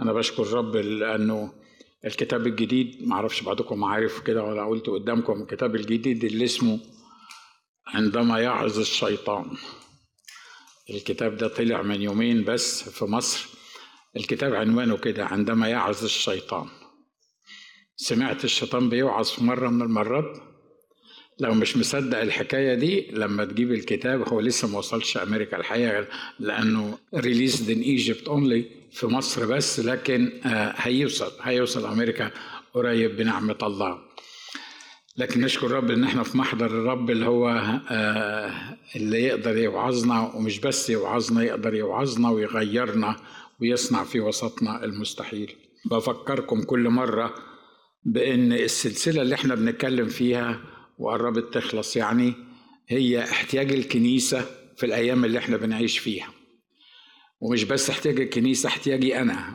أنا بشكر رب لأنه الكتاب الجديد معرفش بعضكم عارف كده ولا قلت قدامكم الكتاب الجديد اللي اسمه عندما يعظ الشيطان الكتاب ده طلع من يومين بس في مصر الكتاب عنوانه كده عندما يعظ الشيطان سمعت الشيطان بيوعظ في مرة من المرات لو مش مصدق الحكاية دي لما تجيب الكتاب هو لسه ما وصلش أمريكا الحقيقة لأنه ريليزد إن ايجيبت اونلي في مصر بس لكن هيوصل هيوصل أمريكا قريب بنعمة الله لكن نشكر رب ان احنا في محضر الرب اللي هو اللي يقدر يوعظنا ومش بس يوعظنا يقدر يوعظنا ويغيرنا ويصنع في وسطنا المستحيل بفكركم كل مرة بان السلسلة اللي احنا بنتكلم فيها وقربت تخلص يعني هي احتياج الكنيسة في الأيام اللي احنا بنعيش فيها ومش بس احتياج الكنيسة احتياجي أنا